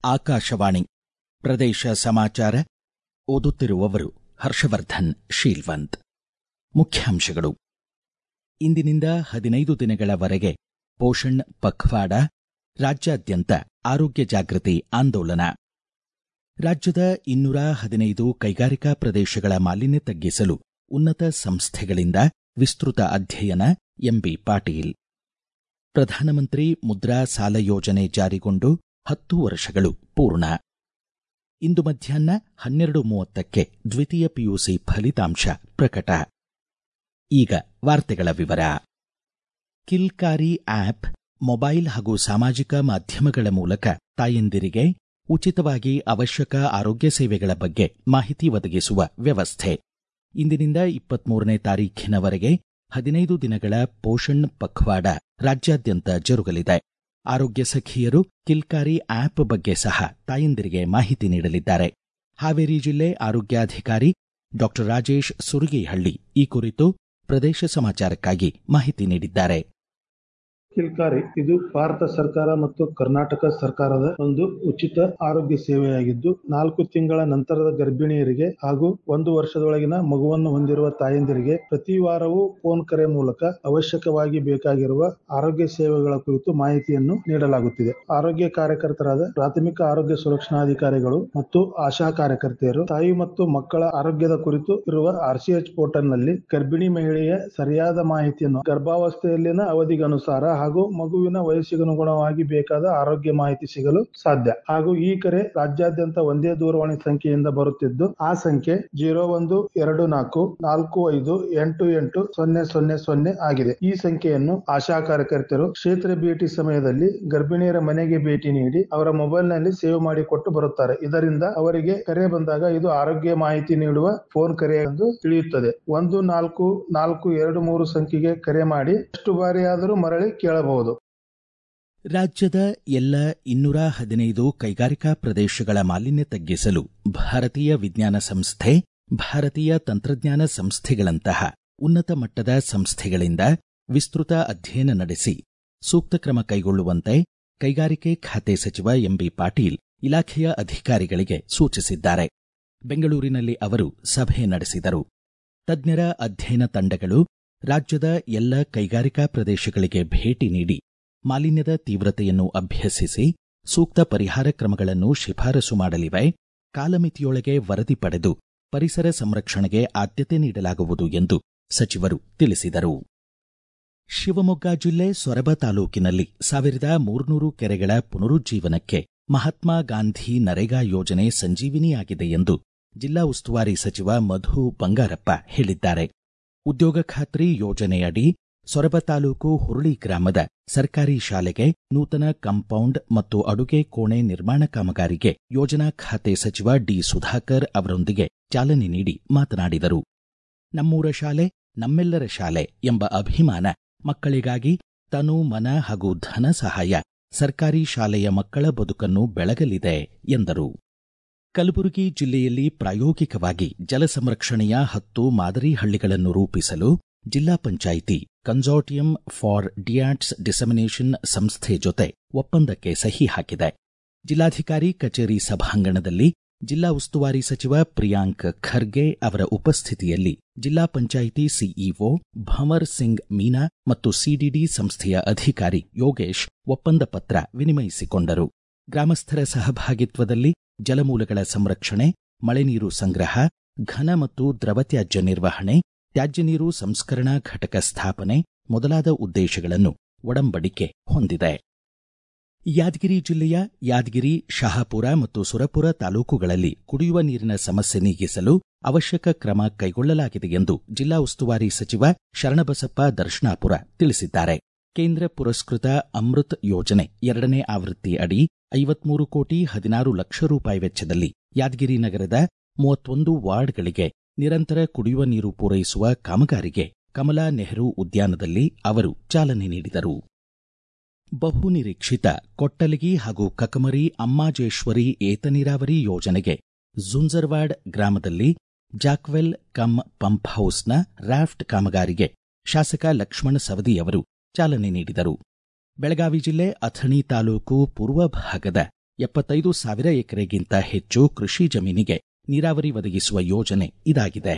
ಆಕಾಶವಾಣಿ ಪ್ರದೇಶ ಸಮಾಚಾರ ಓದುತ್ತಿರುವವರು ಹರ್ಷವರ್ಧನ್ ಶೀಲ್ವಂತ್ ಮುಖ್ಯಾಂಶಗಳು ಇಂದಿನಿಂದ ಹದಿನೈದು ದಿನಗಳವರೆಗೆ ಪೋಷಣ್ ಪಖ್ವಾಡ ರಾಜ್ಯಾದ್ಯಂತ ಆರೋಗ್ಯ ಜಾಗೃತಿ ಆಂದೋಲನ ರಾಜ್ಯದ ಇನ್ನೂರ ಹದಿನೈದು ಕೈಗಾರಿಕಾ ಪ್ರದೇಶಗಳ ಮಾಲಿನ್ಯ ತಗ್ಗಿಸಲು ಉನ್ನತ ಸಂಸ್ಥೆಗಳಿಂದ ವಿಸ್ತೃತ ಅಧ್ಯಯನ ಎಂಬಿ ಪಾಟೀಲ್ ಪ್ರಧಾನಮಂತ್ರಿ ಮುದ್ರಾ ಸಾಲ ಯೋಜನೆ ಜಾರಿಗೊಂಡು ಹತ್ತು ವರ್ಷಗಳು ಪೂರ್ಣ ಇಂದು ಮಧ್ಯಾಹ್ನ ಹನ್ನೆರಡು ಮೂವತ್ತಕ್ಕೆ ದ್ವಿತೀಯ ಪಿಯುಸಿ ಫಲಿತಾಂಶ ಪ್ರಕಟ ಈಗ ವಾರ್ತೆಗಳ ವಿವರ ಕಿಲ್ಕಾರಿ ಆಪ್ ಮೊಬೈಲ್ ಹಾಗೂ ಸಾಮಾಜಿಕ ಮಾಧ್ಯಮಗಳ ಮೂಲಕ ತಾಯಂದಿರಿಗೆ ಉಚಿತವಾಗಿ ಅವಶ್ಯಕ ಆರೋಗ್ಯ ಸೇವೆಗಳ ಬಗ್ಗೆ ಮಾಹಿತಿ ಒದಗಿಸುವ ವ್ಯವಸ್ಥೆ ಇಂದಿನಿಂದ ಇಪ್ಪತ್ಮೂರನೇ ತಾರೀಖಿನವರೆಗೆ ಹದಿನೈದು ದಿನಗಳ ಪೋಷಣ್ ಪಖ್ವಾಡ ರಾಜ್ಯಾದ್ಯಂತ ಜರುಗಲಿದೆ ಆರೋಗ್ಯ ಸಖಿಯರು ಕಿಲ್ಕಾರಿ ಆಪ್ ಬಗ್ಗೆ ಸಹ ತಾಯಂದಿರಿಗೆ ಮಾಹಿತಿ ನೀಡಲಿದ್ದಾರೆ ಹಾವೇರಿ ಜಿಲ್ಲೆ ಆರೋಗ್ಯಾಧಿಕಾರಿ ಡಾಕ್ಟರ್ ರಾಜೇಶ್ ಸುರಗಿಹಳ್ಳಿ ಈ ಕುರಿತು ಪ್ರದೇಶ ಸಮಾಚಾರಕ್ಕಾಗಿ ಮಾಹಿತಿ ನೀಡಿದ್ದಾರೆ ಕಿಲ್ಕಾರಿ ಇದು ಭಾರತ ಸರ್ಕಾರ ಮತ್ತು ಕರ್ನಾಟಕ ಸರ್ಕಾರದ ಒಂದು ಉಚಿತ ಆರೋಗ್ಯ ಸೇವೆಯಾಗಿದ್ದು ನಾಲ್ಕು ತಿಂಗಳ ನಂತರದ ಗರ್ಭಿಣಿಯರಿಗೆ ಹಾಗೂ ಒಂದು ವರ್ಷದೊಳಗಿನ ಮಗುವನ್ನು ಹೊಂದಿರುವ ತಾಯಂದಿರಿಗೆ ಪ್ರತಿ ವಾರವೂ ಫೋನ್ ಕರೆ ಮೂಲಕ ಅವಶ್ಯಕವಾಗಿ ಬೇಕಾಗಿರುವ ಆರೋಗ್ಯ ಸೇವೆಗಳ ಕುರಿತು ಮಾಹಿತಿಯನ್ನು ನೀಡಲಾಗುತ್ತಿದೆ ಆರೋಗ್ಯ ಕಾರ್ಯಕರ್ತರಾದ ಪ್ರಾಥಮಿಕ ಆರೋಗ್ಯ ಸುರಕ್ಷಣಾಧಿಕಾರಿಗಳು ಮತ್ತು ಆಶಾ ಕಾರ್ಯಕರ್ತೆಯರು ತಾಯಿ ಮತ್ತು ಮಕ್ಕಳ ಆರೋಗ್ಯದ ಕುರಿತು ಇರುವ ಆರ್ಸಿಎಚ್ ಪೋರ್ಟಲ್ನಲ್ಲಿ ಗರ್ಭಿಣಿ ಮಹಿಳೆಯ ಸರಿಯಾದ ಮಾಹಿತಿಯನ್ನು ಗರ್ಭಾವಸ್ಥೆಯಲ್ಲಿನ ಅವಧಿಗನುಸಾರ ಹಾಗೂ ಮಗುವಿನ ವಯಸ್ಸಿಗನುಗುಣವಾಗಿ ಬೇಕಾದ ಆರೋಗ್ಯ ಮಾಹಿತಿ ಸಿಗಲು ಸಾಧ್ಯ ಹಾಗೂ ಈ ಕರೆ ರಾಜ್ಯಾದ್ಯಂತ ಒಂದೇ ದೂರವಾಣಿ ಸಂಖ್ಯೆಯಿಂದ ಬರುತ್ತಿದ್ದು ಆ ಸಂಖ್ಯೆ ಜೀರೋ ಒಂದು ಎರಡು ನಾಲ್ಕು ನಾಲ್ಕು ಐದು ಎಂಟು ಎಂಟು ಸೊನ್ನೆ ಸೊನ್ನೆ ಸೊನ್ನೆ ಆಗಿದೆ ಈ ಸಂಖ್ಯೆಯನ್ನು ಆಶಾ ಕಾರ್ಯಕರ್ತರು ಕ್ಷೇತ್ರ ಭೇಟಿ ಸಮಯದಲ್ಲಿ ಗರ್ಭಿಣಿಯರ ಮನೆಗೆ ಭೇಟಿ ನೀಡಿ ಅವರ ಮೊಬೈಲ್ ನಲ್ಲಿ ಸೇವ್ ಮಾಡಿ ಕೊಟ್ಟು ಬರುತ್ತಾರೆ ಇದರಿಂದ ಅವರಿಗೆ ಕರೆ ಬಂದಾಗ ಇದು ಆರೋಗ್ಯ ಮಾಹಿತಿ ನೀಡುವ ಫೋನ್ ಕರೆ ಎಂದು ತಿಳಿಯುತ್ತದೆ ಒಂದು ನಾಲ್ಕು ನಾಲ್ಕು ಎರಡು ಮೂರು ಸಂಖ್ಯೆಗೆ ಕರೆ ಮಾಡಿ ಎಷ್ಟು ಬಾರಿಯಾದರೂ ಮರಳಿ ಕೇಳಬಹುದು ರಾಜ್ಯದ ಎಲ್ಲ ಇನ್ನೂರ ಹದಿನೈದು ಕೈಗಾರಿಕಾ ಪ್ರದೇಶಗಳ ಮಾಲಿನ್ಯ ತಗ್ಗಿಸಲು ಭಾರತೀಯ ವಿಜ್ಞಾನ ಸಂಸ್ಥೆ ಭಾರತೀಯ ತಂತ್ರಜ್ಞಾನ ಸಂಸ್ಥೆಗಳಂತಹ ಉನ್ನತ ಮಟ್ಟದ ಸಂಸ್ಥೆಗಳಿಂದ ವಿಸ್ತೃತ ಅಧ್ಯಯನ ನಡೆಸಿ ಸೂಕ್ತ ಕ್ರಮ ಕೈಗೊಳ್ಳುವಂತೆ ಕೈಗಾರಿಕೆ ಖಾತೆ ಸಚಿವ ಎಂಬಿ ಪಾಟೀಲ್ ಇಲಾಖೆಯ ಅಧಿಕಾರಿಗಳಿಗೆ ಸೂಚಿಸಿದ್ದಾರೆ ಬೆಂಗಳೂರಿನಲ್ಲಿ ಅವರು ಸಭೆ ನಡೆಸಿದರು ತಜ್ಞರ ಅಧ್ಯಯನ ತಂಡಗಳು ರಾಜ್ಯದ ಎಲ್ಲ ಕೈಗಾರಿಕಾ ಪ್ರದೇಶಗಳಿಗೆ ಭೇಟಿ ನೀಡಿ ಮಾಲಿನ್ಯದ ತೀವ್ರತೆಯನ್ನು ಅಭ್ಯಸಿಸಿ ಸೂಕ್ತ ಪರಿಹಾರ ಕ್ರಮಗಳನ್ನು ಶಿಫಾರಸು ಮಾಡಲಿವೆ ಕಾಲಮಿತಿಯೊಳಗೆ ವರದಿ ಪಡೆದು ಪರಿಸರ ಸಂರಕ್ಷಣೆಗೆ ಆದ್ಯತೆ ನೀಡಲಾಗುವುದು ಎಂದು ಸಚಿವರು ತಿಳಿಸಿದರು ಶಿವಮೊಗ್ಗ ಜಿಲ್ಲೆ ಸೊರಬ ತಾಲೂಕಿನಲ್ಲಿ ಸಾವಿರದ ಮೂರ್ನೂರು ಕೆರೆಗಳ ಪುನರುಜ್ಜೀವನಕ್ಕೆ ಮಹಾತ್ಮ ಗಾಂಧಿ ನರೇಗಾ ಯೋಜನೆ ಸಂಜೀವಿನಿಯಾಗಿದೆ ಎಂದು ಜಿಲ್ಲಾ ಉಸ್ತುವಾರಿ ಸಚಿವ ಮಧು ಬಂಗಾರಪ್ಪ ಹೇಳಿದ್ದಾರೆ ಉದ್ಯೋಗ ಖಾತ್ರಿ ಯೋಜನೆಯಡಿ ಸೊರಬ ತಾಲೂಕು ಹುರುಳಿ ಗ್ರಾಮದ ಸರ್ಕಾರಿ ಶಾಲೆಗೆ ನೂತನ ಕಾಂಪೌಂಡ್ ಮತ್ತು ಅಡುಗೆ ಕೋಣೆ ನಿರ್ಮಾಣ ಕಾಮಗಾರಿಗೆ ಯೋಜನಾ ಖಾತೆ ಸಚಿವ ಡಿ ಸುಧಾಕರ್ ಅವರೊಂದಿಗೆ ಚಾಲನೆ ನೀಡಿ ಮಾತನಾಡಿದರು ನಮ್ಮೂರ ಶಾಲೆ ನಮ್ಮೆಲ್ಲರ ಶಾಲೆ ಎಂಬ ಅಭಿಮಾನ ಮಕ್ಕಳಿಗಾಗಿ ತನು ಮನ ಹಾಗೂ ಧನ ಸಹಾಯ ಸರ್ಕಾರಿ ಶಾಲೆಯ ಮಕ್ಕಳ ಬದುಕನ್ನು ಬೆಳಗಲಿದೆ ಎಂದರು ಕಲಬುರಗಿ ಜಿಲ್ಲೆಯಲ್ಲಿ ಪ್ರಾಯೋಗಿಕವಾಗಿ ಜಲ ಸಂರಕ್ಷಣೆಯ ಹತ್ತು ಮಾದರಿ ಹಳ್ಳಿಗಳನ್ನು ರೂಪಿಸಲು ಜಿಲ್ಲಾ ಪಂಚಾಯಿತಿ ಕನ್ಸಾರ್ಟಿಯಂ ಫಾರ್ ಡಿಯಾಟ್ಸ್ ಡಿಸಮಿನೇಷನ್ ಸಂಸ್ಥೆ ಜೊತೆ ಒಪ್ಪಂದಕ್ಕೆ ಸಹಿ ಹಾಕಿದೆ ಜಿಲ್ಲಾಧಿಕಾರಿ ಕಚೇರಿ ಸಭಾಂಗಣದಲ್ಲಿ ಜಿಲ್ಲಾ ಉಸ್ತುವಾರಿ ಸಚಿವ ಪ್ರಿಯಾಂಕ್ ಖರ್ಗೆ ಅವರ ಉಪಸ್ಥಿತಿಯಲ್ಲಿ ಜಿಲ್ಲಾ ಪಂಚಾಯಿತಿ ಸಿಇಒ ಭಂವರ್ ಸಿಂಗ್ ಮೀನಾ ಮತ್ತು ಸಿಡಿಡಿ ಸಂಸ್ಥೆಯ ಅಧಿಕಾರಿ ಯೋಗೇಶ್ ಒಪ್ಪಂದ ಪತ್ರ ವಿನಿಮಯಿಸಿಕೊಂಡರು ಗ್ರಾಮಸ್ಥರ ಸಹಭಾಗಿತ್ವದಲ್ಲಿ ಜಲಮೂಲಗಳ ಸಂರಕ್ಷಣೆ ಮಳೆ ನೀರು ಸಂಗ್ರಹ ಘನ ಮತ್ತು ದ್ರವತ್ಯಾಜ್ಯ ನಿರ್ವಹಣೆ ತ್ಯಾಜ್ಯ ನೀರು ಸಂಸ್ಕರಣಾ ಘಟಕ ಸ್ಥಾಪನೆ ಮೊದಲಾದ ಉದ್ದೇಶಗಳನ್ನು ಒಡಂಬಡಿಕೆ ಹೊಂದಿದೆ ಯಾದಗಿರಿ ಜಿಲ್ಲೆಯ ಯಾದಗಿರಿ ಶಹಾಪುರ ಮತ್ತು ಸುರಪುರ ತಾಲೂಕುಗಳಲ್ಲಿ ಕುಡಿಯುವ ನೀರಿನ ಸಮಸ್ಯೆ ನೀಗಿಸಲು ಅವಶ್ಯಕ ಕ್ರಮ ಕೈಗೊಳ್ಳಲಾಗಿದೆ ಎಂದು ಜಿಲ್ಲಾ ಉಸ್ತುವಾರಿ ಸಚಿವ ಶರಣಬಸಪ್ಪ ದರ್ಶನಾಪುರ ತಿಳಿಸಿದ್ದಾರೆ ಕೇಂದ್ರ ಪುರಸ್ಕೃತ ಅಮೃತ್ ಯೋಜನೆ ಎರಡನೇ ಆವೃತ್ತಿ ಅಡಿ ಐವತ್ಮೂರು ಕೋಟಿ ಹದಿನಾರು ಲಕ್ಷ ರೂಪಾಯಿ ವೆಚ್ಚದಲ್ಲಿ ಯಾದಗಿರಿ ನಗರದ ಮೂವತ್ತೊಂದು ವಾರ್ಡ್ಗಳಿಗೆ ನಿರಂತರ ಕುಡಿಯುವ ನೀರು ಪೂರೈಸುವ ಕಾಮಗಾರಿಗೆ ಕಮಲಾ ನೆಹರು ಉದ್ಯಾನದಲ್ಲಿ ಅವರು ಚಾಲನೆ ನೀಡಿದರು ಬಹುನಿರೀಕ್ಷಿತ ಕೊಟ್ಟಲಗಿ ಹಾಗೂ ಕಕಮರಿ ಅಮ್ಮಾಜೇಶ್ವರಿ ಏತ ನೀರಾವರಿ ಯೋಜನೆಗೆ ಜುಂಜರ್ವಾಡ್ ಗ್ರಾಮದಲ್ಲಿ ಜಾಕ್ವೆಲ್ ಕಮ್ ಪಂಪ್ ಹೌಸ್ನ ರಾಫ್ಟ್ ಕಾಮಗಾರಿಗೆ ಶಾಸಕ ಲಕ್ಷ್ಮಣ ಸವದಿ ಅವರು ಚಾಲನೆ ನೀಡಿದರು ಬೆಳಗಾವಿ ಜಿಲ್ಲೆ ಅಥಣಿ ತಾಲೂಕು ಪೂರ್ವ ಭಾಗದ ಎಪ್ಪತ್ತೈದು ಸಾವಿರ ಎಕರೆಗಿಂತ ಹೆಚ್ಚು ಕೃಷಿ ಜಮೀನಿಗೆ ನೀರಾವರಿ ಒದಗಿಸುವ ಯೋಜನೆ ಇದಾಗಿದೆ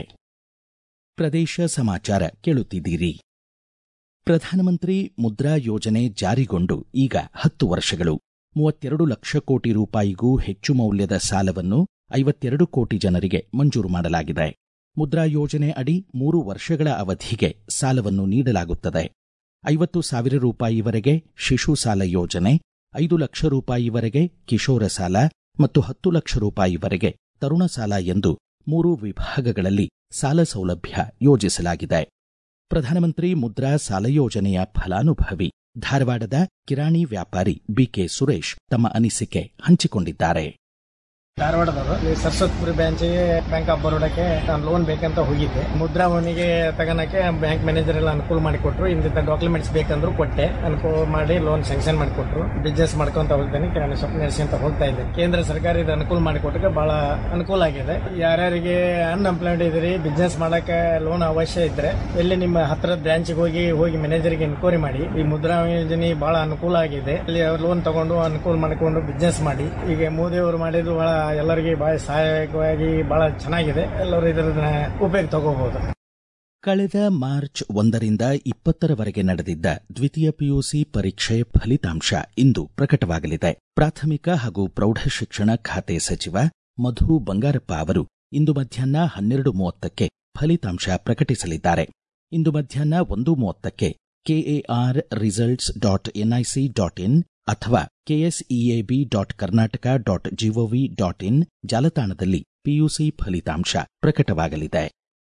ಪ್ರದೇಶ ಸಮಾಚಾರ ಕೇಳುತ್ತಿದ್ದೀರಿ ಪ್ರಧಾನಮಂತ್ರಿ ಮುದ್ರಾ ಯೋಜನೆ ಜಾರಿಗೊಂಡು ಈಗ ಹತ್ತು ವರ್ಷಗಳು ಮೂವತ್ತೆರಡು ಲಕ್ಷ ಕೋಟಿ ರೂಪಾಯಿಗೂ ಹೆಚ್ಚು ಮೌಲ್ಯದ ಸಾಲವನ್ನು ಐವತ್ತೆರಡು ಕೋಟಿ ಜನರಿಗೆ ಮಂಜೂರು ಮಾಡಲಾಗಿದೆ ಮುದ್ರಾ ಯೋಜನೆ ಅಡಿ ಮೂರು ವರ್ಷಗಳ ಅವಧಿಗೆ ಸಾಲವನ್ನು ನೀಡಲಾಗುತ್ತದೆ ಐವತ್ತು ಸಾವಿರ ರೂಪಾಯಿವರೆಗೆ ಶಿಶು ಸಾಲ ಯೋಜನೆ ಐದು ಲಕ್ಷ ರೂಪಾಯಿವರೆಗೆ ಕಿಶೋರ ಸಾಲ ಮತ್ತು ಹತ್ತು ಲಕ್ಷ ರೂಪಾಯಿವರೆಗೆ ತರುಣ ಸಾಲ ಎಂದು ಮೂರು ವಿಭಾಗಗಳಲ್ಲಿ ಸಾಲ ಸೌಲಭ್ಯ ಯೋಜಿಸಲಾಗಿದೆ ಪ್ರಧಾನಮಂತ್ರಿ ಮುದ್ರಾ ಸಾಲ ಯೋಜನೆಯ ಫಲಾನುಭವಿ ಧಾರವಾಡದ ಕಿರಾಣಿ ವ್ಯಾಪಾರಿ ಬಿಕೆ ಸುರೇಶ್ ತಮ್ಮ ಅನಿಸಿಕೆ ಹಂಚಿಕೊಂಡಿದ್ದಾರೆ ಧಾರವಾಡದವರು ಈ ಸರಸ್ವತಿಪುರಿ ಬ್ರಾಂಚಿಗೆ ಬ್ಯಾಂಕ್ ಆಫ್ ಬರೋಡಕ್ಕೆ ನಾನು ಲೋನ್ ಬೇಕಂತ ಹೋಗಿದ್ದೆ ಮುದ್ರಾ ಲೋನಿಗೆ ತಗೋಣಕ್ಕೆ ಬ್ಯಾಂಕ್ ಮ್ಯಾನೇಜರ್ ಎಲ್ಲ ಅನುಕೂಲ ಮಾಡಿಕೊಟ್ರು ಇಂಥ ಡಾಕ್ಯುಮೆಂಟ್ಸ್ ಬೇಕಂದ್ರು ಕೊಟ್ಟೆ ಅನುಕೂಲ ಮಾಡಿ ಲೋನ್ ಸ್ಯಾಂಕ್ಷನ್ ಮಾಡಿಕೊಟ್ರು ಬಿಸ್ನೆಸ್ ಮಾಡ್ಕೊಂತ ಹೋಗ್ತೇನೆ ಕಿರಾಣಿ ಶಾಪ್ ನಡೆಸ್ಕೊಂತ ಹೋಗ್ತಾ ಇದ್ದೆ ಕೇಂದ್ರ ಸರ್ಕಾರ ಇದು ಅನುಕೂಲ ಮಾಡಿಕೊಟ್ಟಕ್ಕೆ ಬಹಳ ಅನುಕೂಲ ಆಗಿದೆ ಯಾರ್ಯಾರಿಗೆ ಅನ್ಎಂಪ್ಲಾಯ್ಡ್ ಇದ್ರಿ ಬಿಸ್ನೆಸ್ ಮಾಡಕ್ಕೆ ಲೋನ್ ಅವಶ್ಯ ಇದ್ರೆ ಎಲ್ಲಿ ನಿಮ್ಮ ಹತ್ತಿರದ ಬ್ರಾಂಚ್ಗೆ ಹೋಗಿ ಹೋಗಿ ಮ್ಯಾನೇಜರ್ಗೆ ಎನ್ಕ್ವೈರಿ ಮಾಡಿ ಈ ಮುದ್ರಾ ಯೋಜನೆ ಬಹಳ ಅನುಕೂಲ ಆಗಿದೆ ಇಲ್ಲಿ ಲೋನ್ ತಗೊಂಡು ಅನುಕೂಲ ಮಾಡಿಕೊಂಡು ಬಿಸ್ನೆಸ್ ಮಾಡಿ ಈಗ ಮೋದಿ ಅವರು ಮಾಡಿದ್ದು ಬಹಳ ಎಲ್ಲರಿಗೆ ಬಹಳ ಸಹಾಯಕವಾಗಿ ಬಹಳ ಚೆನ್ನಾಗಿದೆ ಎಲ್ಲರೂ ಇದರ ಉಪಯೋಗ ತಗೋಬಹುದು ಕಳೆದ ಮಾರ್ಚ್ ಒಂದರಿಂದ ಇಪ್ಪತ್ತರವರೆಗೆ ನಡೆದಿದ್ದ ದ್ವಿತೀಯ ಪಿಯುಸಿ ಪರೀಕ್ಷೆ ಫಲಿತಾಂಶ ಇಂದು ಪ್ರಕಟವಾಗಲಿದೆ ಪ್ರಾಥಮಿಕ ಹಾಗೂ ಪ್ರೌಢಶಿಕ್ಷಣ ಖಾತೆ ಸಚಿವ ಮಧು ಬಂಗಾರಪ್ಪ ಅವರು ಇಂದು ಮಧ್ಯಾಹ್ನ ಹನ್ನೆರಡು ಮೂವತ್ತಕ್ಕೆ ಫಲಿತಾಂಶ ಪ್ರಕಟಿಸಲಿದ್ದಾರೆ ಇಂದು ಮಧ್ಯಾಹ್ನ ಒಂದು ಮೂವತ್ತಕ್ಕೆ KAR results dot NIC dot in ಅಥವಾ KSEAB dot Karnataka dot GOV dot in ಜಾಲತಾಣದಲ್ಲಿ ಪಿಯುಸಿ ಫಲಿತಾಂಶ ಪ್ರಕಟವಾಗಲಿದೆ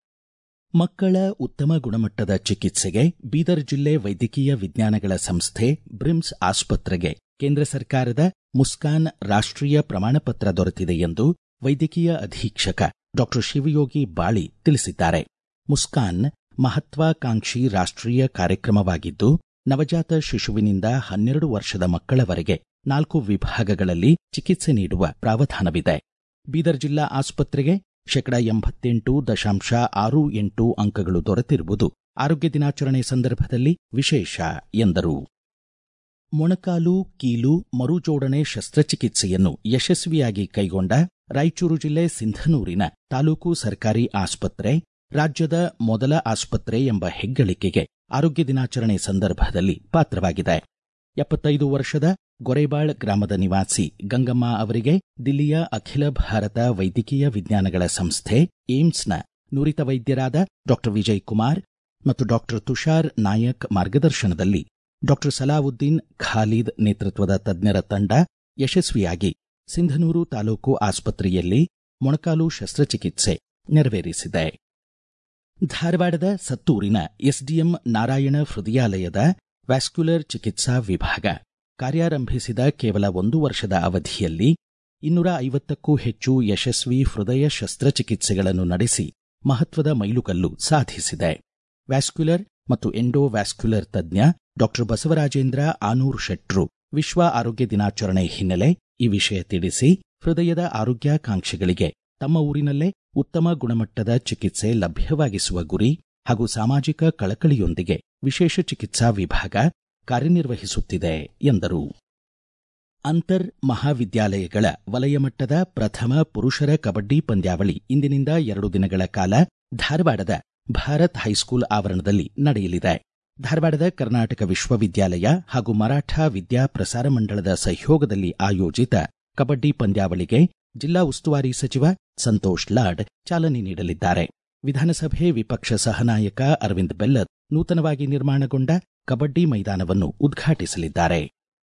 ಮಕ್ಕಳ ಉತ್ತಮ ಗುಣಮಟ್ಟದ ಚಿಕಿತ್ಸೆಗೆ ಬೀದರ್ ಜಿಲ್ಲೆ ವೈದ್ಯಕೀಯ ವಿಜ್ಞಾನಗಳ ಸಂಸ್ಥೆ ಬ್ರಿಮ್ಸ್ ಆಸ್ಪತ್ರೆಗೆ ಕೇಂದ್ರ ಸರ್ಕಾರದ ಮುಸ್ಕಾನ್ ರಾಷ್ಟ್ರೀಯ ಪ್ರಮಾಣಪತ್ರ ದೊರೆತಿದೆ ಎಂದು ವೈದ್ಯಕೀಯ ಅಧೀಕ್ಷಕ ಡಾ ಶಿವಯೋಗಿ ಬಾಳಿ ತಿಳಿಸಿದ್ದಾರೆ ಮುಸ್ಕಾನ್ ಮಹತ್ವಾಕಾಂಕ್ಷಿ ರಾಷ್ಟ್ರೀಯ ಕಾರ್ಯಕ್ರಮವಾಗಿದ್ದು ನವಜಾತ ಶಿಶುವಿನಿಂದ ಹನ್ನೆರಡು ವರ್ಷದ ಮಕ್ಕಳವರೆಗೆ ನಾಲ್ಕು ವಿಭಾಗಗಳಲ್ಲಿ ಚಿಕಿತ್ಸೆ ನೀಡುವ ಪ್ರಾವಧಾನವಿದೆ ಬೀದರ್ ಜಿಲ್ಲಾ ಆಸ್ಪತ್ರೆಗೆ ಶೇಕಡ ಎಂಬತ್ತೆಂಟು ದಶಾಂಶ ಆರು ಎಂಟು ಅಂಕಗಳು ದೊರೆತಿರುವುದು ಆರೋಗ್ಯ ದಿನಾಚರಣೆ ಸಂದರ್ಭದಲ್ಲಿ ವಿಶೇಷ ಎಂದರು ಮೊಣಕಾಲು ಕೀಲು ಮರುಜೋಡಣೆ ಶಸ್ತ್ರಚಿಕಿತ್ಸೆಯನ್ನು ಯಶಸ್ವಿಯಾಗಿ ಕೈಗೊಂಡ ರಾಯಚೂರು ಜಿಲ್ಲೆ ಸಿಂಧನೂರಿನ ತಾಲೂಕು ಸರ್ಕಾರಿ ಆಸ್ಪತ್ರೆ ರಾಜ್ಯದ ಮೊದಲ ಆಸ್ಪತ್ರೆ ಎಂಬ ಹೆಗ್ಗಳಿಕೆಗೆ ಆರೋಗ್ಯ ದಿನಾಚರಣೆ ಸಂದರ್ಭದಲ್ಲಿ ಪಾತ್ರವಾಗಿದೆ ಎಪ್ಪತ್ತೈದು ವರ್ಷದ ಗೊರೇಬಾಳ್ ಗ್ರಾಮದ ನಿವಾಸಿ ಗಂಗಮ್ಮ ಅವರಿಗೆ ದಿಲ್ಲಿಯ ಅಖಿಲ ಭಾರತ ವೈದ್ಯಕೀಯ ವಿಜ್ಞಾನಗಳ ಸಂಸ್ಥೆ ಏಮ್ಸ್ನ ನುರಿತ ವೈದ್ಯರಾದ ಡಾ ವಿಜಯ್ ಕುಮಾರ್ ಮತ್ತು ಡಾ ತುಷಾರ್ ನಾಯಕ್ ಮಾರ್ಗದರ್ಶನದಲ್ಲಿ ಡಾ ಸಲಾವುದ್ದೀನ್ ಖಾಲಿದ್ ನೇತೃತ್ವದ ತಜ್ಞರ ತಂಡ ಯಶಸ್ವಿಯಾಗಿ ಸಿಂಧನೂರು ತಾಲೂಕು ಆಸ್ಪತ್ರೆಯಲ್ಲಿ ಮೊಣಕಾಲು ಶಸ್ತ್ರಚಿಕಿತ್ಸೆ ನೆರವೇರಿಸಿದೆ ಧಾರವಾಡದ ಸತ್ತೂರಿನ ಎಸ್ಡಿಎಂ ನಾರಾಯಣ ಹೃದಯಾಲಯದ ವ್ಯಾಸ್ಕ್ಯುಲರ್ ಚಿಕಿತ್ಸಾ ವಿಭಾಗ ಕಾರ್ಯಾರಂಭಿಸಿದ ಕೇವಲ ಒಂದು ವರ್ಷದ ಅವಧಿಯಲ್ಲಿ ಇನ್ನೂರ ಐವತ್ತಕ್ಕೂ ಹೆಚ್ಚು ಯಶಸ್ವಿ ಹೃದಯ ಶಸ್ತ್ರಚಿಕಿತ್ಸೆಗಳನ್ನು ನಡೆಸಿ ಮಹತ್ವದ ಮೈಲುಗಲ್ಲು ಸಾಧಿಸಿದೆ ವ್ಯಾಸ್ಕ್ಯುಲರ್ ಮತ್ತು ಎಂಡೋವ್ಯಾಸ್ಕ್ಯುಲರ್ ತಜ್ಞ ಡಾ ಬಸವರಾಜೇಂದ್ರ ಆನೂರ್ ಶೆಟ್ರು ವಿಶ್ವ ಆರೋಗ್ಯ ದಿನಾಚರಣೆ ಹಿನ್ನೆಲೆ ಈ ವಿಷಯ ತಿಳಿಸಿ ಹೃದಯದ ಆರೋಗ್ಯಾಕಾಂಕ್ಷಿಗಳಿಗೆ ತಮ್ಮ ಊರಿನಲ್ಲೇ ಉತ್ತಮ ಗುಣಮಟ್ಟದ ಚಿಕಿತ್ಸೆ ಲಭ್ಯವಾಗಿಸುವ ಗುರಿ ಹಾಗೂ ಸಾಮಾಜಿಕ ಕಳಕಳಿಯೊಂದಿಗೆ ವಿಶೇಷ ಚಿಕಿತ್ಸಾ ವಿಭಾಗ ಕಾರ್ಯನಿರ್ವಹಿಸುತ್ತಿದೆ ಎಂದರು ಅಂತರ್ ಮಹಾವಿದ್ಯಾಲಯಗಳ ವಲಯ ಮಟ್ಟದ ಪ್ರಥಮ ಪುರುಷರ ಕಬಡ್ಡಿ ಪಂದ್ಯಾವಳಿ ಇಂದಿನಿಂದ ಎರಡು ದಿನಗಳ ಕಾಲ ಧಾರವಾಡದ ಭಾರತ್ ಹೈಸ್ಕೂಲ್ ಆವರಣದಲ್ಲಿ ನಡೆಯಲಿದೆ ಧಾರವಾಡದ ಕರ್ನಾಟಕ ವಿಶ್ವವಿದ್ಯಾಲಯ ಹಾಗೂ ಮರಾಠ ವಿದ್ಯಾ ಪ್ರಸಾರ ಮಂಡಳದ ಸಹಯೋಗದಲ್ಲಿ ಆಯೋಜಿತ ಕಬಡ್ಡಿ ಪಂದ್ಯಾವಳಿಗೆ ಜಿಲ್ಲಾ ಉಸ್ತುವಾರಿ ಸಚಿವ ಸಂತೋಷ್ ಲಾಡ್ ಚಾಲನೆ ನೀಡಲಿದ್ದಾರೆ ವಿಧಾನಸಭೆ ವಿಪಕ್ಷ ಸಹನಾಯಕ ಅರವಿಂದ್ ಬೆಲ್ಲದ್ ನೂತನವಾಗಿ ನಿರ್ಮಾಣಗೊಂಡ ಕಬಡ್ಡಿ ಮೈದಾನವನ್ನು ಉದ್ಘಾಟಿಸಲಿದ್ದಾರೆ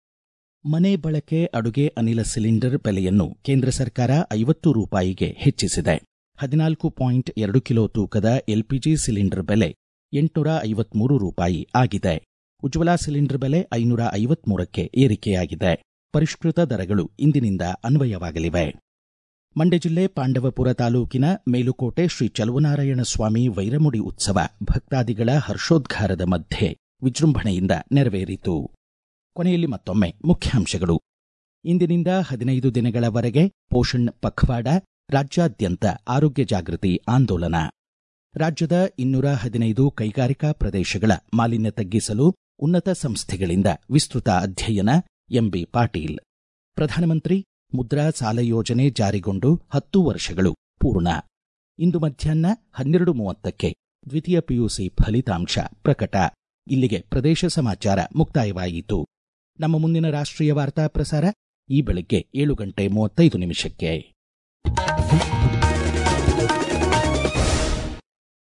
ಮನೆ ಬಳಕೆ ಅಡುಗೆ ಅನಿಲ ಸಿಲಿಂಡರ್ ಬೆಲೆಯನ್ನು ಕೇಂದ್ರ ಸರ್ಕಾರ ಐವತ್ತು ರೂಪಾಯಿಗೆ ಹೆಚ್ಚಿಸಿದೆ ಹದಿನಾಲ್ಕು ಪಾಯಿಂಟ್ ಎರಡು ಕಿಲೋ ತೂಕದ ಎಲ್ಪಿಜಿ ಸಿಲಿಂಡರ್ ಬೆಲೆ ಎಂಟುನೂರ ಐವತ್ಮೂರು ರೂಪಾಯಿ ಆಗಿದೆ ಉಜ್ವಲಾ ಸಿಲಿಂಡರ್ ಬೆಲೆ ಐನೂರ ಐವತ್ಮೂರಕ್ಕೆ ಏರಿಕೆಯಾಗಿದೆ ಪರಿಷ್ಕೃತ ದರಗಳು ಇಂದಿನಿಂದ ಅನ್ವಯವಾಗಲಿವೆ ಮಂಡ್ಯ ಜಿಲ್ಲೆ ಪಾಂಡವಪುರ ತಾಲೂಕಿನ ಮೇಲುಕೋಟೆ ಶ್ರೀ ಚಲುವನಾರಾಯಣ ಸ್ವಾಮಿ ವೈರಮುಡಿ ಉತ್ಸವ ಭಕ್ತಾದಿಗಳ ಹರ್ಷೋದ್ಗಾರದ ಮಧ್ಯೆ ವಿಜೃಂಭಣೆಯಿಂದ ನೆರವೇರಿತು ಕೊನೆಯಲ್ಲಿ ಮತ್ತೊಮ್ಮೆ ಮುಖ್ಯಾಂಶಗಳು ಇಂದಿನಿಂದ ಹದಿನೈದು ದಿನಗಳವರೆಗೆ ಪೋಷಣ್ ಪಖ್ವಾಡ ರಾಜ್ಯಾದ್ಯಂತ ಆರೋಗ್ಯ ಜಾಗೃತಿ ಆಂದೋಲನ ರಾಜ್ಯದ ಇನ್ನೂರ ಹದಿನೈದು ಕೈಗಾರಿಕಾ ಪ್ರದೇಶಗಳ ಮಾಲಿನ್ಯ ತಗ್ಗಿಸಲು ಉನ್ನತ ಸಂಸ್ಥೆಗಳಿಂದ ವಿಸ್ತೃತ ಅಧ್ಯಯನ ಎಂಬಿ ಪಾಟೀಲ್ ಪ್ರಧಾನಮಂತ್ರಿ ಮುದ್ರಾ ಸಾಲ ಯೋಜನೆ ಜಾರಿಗೊಂಡು ಹತ್ತು ವರ್ಷಗಳು ಪೂರ್ಣ ಇಂದು ಮಧ್ಯಾಹ್ನ ಹನ್ನೆರಡು ಮೂವತ್ತಕ್ಕೆ ದ್ವಿತೀಯ ಪಿಯುಸಿ ಫಲಿತಾಂಶ ಪ್ರಕಟ ಇಲ್ಲಿಗೆ ಪ್ರದೇಶ ಸಮಾಚಾರ ಮುಕ್ತಾಯವಾಯಿತು ನಮ್ಮ ಮುಂದಿನ ರಾಷ್ಟ್ರೀಯ ವಾರ್ತಾ ಪ್ರಸಾರ ಈ ಬೆಳಿಗ್ಗೆ ಏಳು ಗಂಟೆ ಮೂವತ್ತೈದು ನಿಮಿಷಕ್ಕೆ